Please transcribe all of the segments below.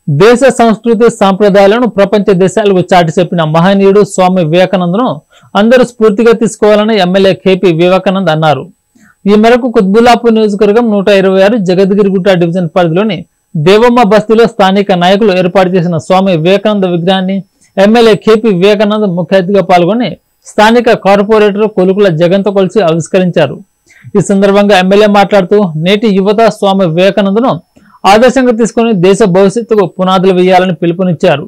దేశ సంస్కృతి సాంప్రదాయాలను ప్రపంచ దేశాలకు చాటి చెప్పిన మహనీయుడు స్వామి వివేకానందను అందరూ స్ఫూర్తిగా తీసుకోవాలని ఎమ్మెల్యే కేపీ వివేకానంద్ అన్నారు ఈ మేరకు కుత్బుల్లాపూర్ నియోజకవర్గం నూట ఇరవై ఆరు జగద్గిరిగుట్ట డివిజన్ పరిధిలోని దేవమ్మ బస్తీలో స్థానిక నాయకులు ఏర్పాటు చేసిన స్వామి వివేకానంద విగ్రహాన్ని ఎమ్మెల్యే కేపీ వివేకానంద్ ముఖ్య అతిథిగా పాల్గొని స్థానిక కార్పొరేటర్ కొలుకుల జగన్తో కలిసి ఆవిష్కరించారు ఈ సందర్భంగా ఎమ్మెల్యే మాట్లాడుతూ నేటి యువత స్వామి వివేకానందను ఆదర్శంగా తీసుకుని దేశ భవిష్యత్తుకు పునాదులు వేయాలని పిలుపునిచ్చారు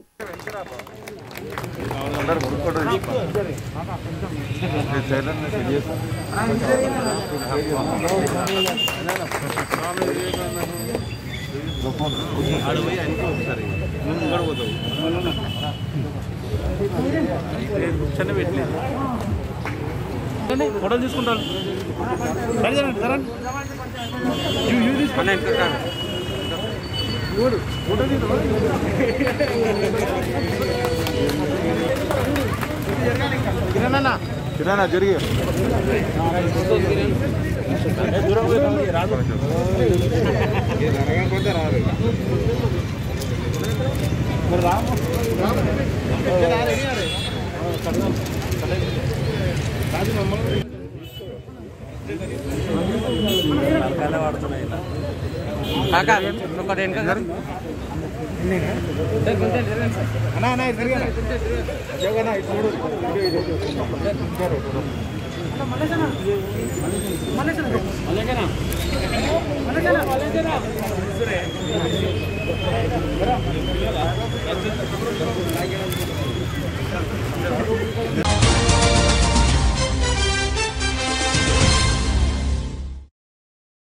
ఫోటోలు తీసుకుంటాను కిరాణా జరిగి కాకా ఒకటి వెనక గారు అన్నా అన్నా ఇది జరిగానా జగన్నా ఇది చూడు ఇది, ఇది, ఇది.